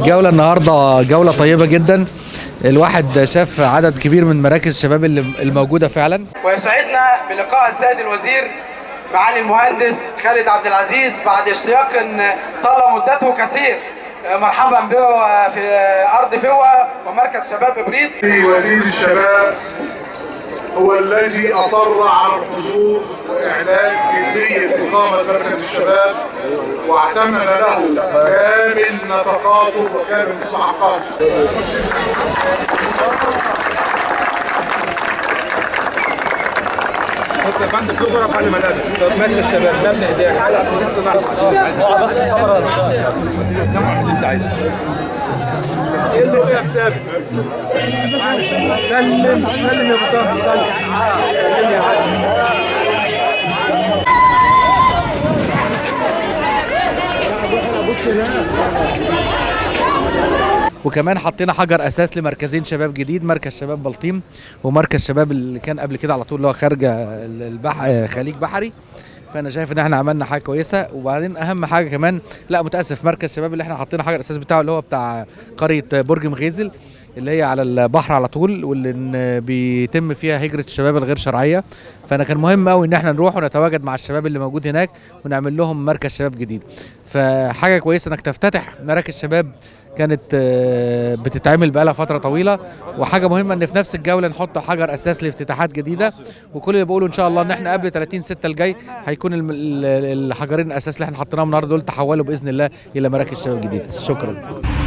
جولة النهاردة جولة طيبة جدا الواحد شاف عدد كبير من مراكز الشباب اللي الموجودة فعلا ويسعدنا بلقاء السيد الوزير معالي المهندس خالد عبد العزيز بعد اشتياق طال مدته كثير مرحبا به في ارض فوة ومركز شباب ابريق وزير الشباب هو الذي اصر على الحضور واعلان جديه اقامه مركز الشباب واعتمد له كامل نفقاته وكامل مستحقاته بص يا فندم في غرف على ملابس مجلس الشباب مبنى اداري على كليه صناعه بس صبر نوع اللي انت عايزه ايه اللي وقف ثابت سلم سلم يا ابو صاحبي سلم سلم يا حسن وكمان حطينا حجر اساس لمركزين شباب جديد مركز شباب بلطيم ومركز شباب اللي كان قبل كده على طول اللي هو خارجه البح... خليج بحري فانا شايف ان احنا عملنا حاجه كويسه وبعدين اهم حاجه كمان لا متاسف مركز شباب اللي احنا حطينا حجر اساس بتاعه اللي هو بتاع قريه برج مغيزل اللي هي على البحر على طول واللي إن بيتم فيها هجره الشباب الغير شرعيه فانا كان مهم قوي ان احنا نروح ونتواجد مع الشباب اللي موجود هناك ونعمل لهم مركز شباب جديد فحاجه كويسه انك تفتتح مراكز شباب كانت آه، بتتعمل بقالها فتره طويله وحاجه مهمه ان في نفس الجوله نحط حجر اساس لافتتاحات جديده وكل اللي بقوله ان شاء الله ان احنا قبل 30 6 الجاي هيكون الم- ال- الحجرين الاساس اللي احنا حطيناهم النهارده دول تحولوا باذن الله الى مراكز شباب جديده شكرا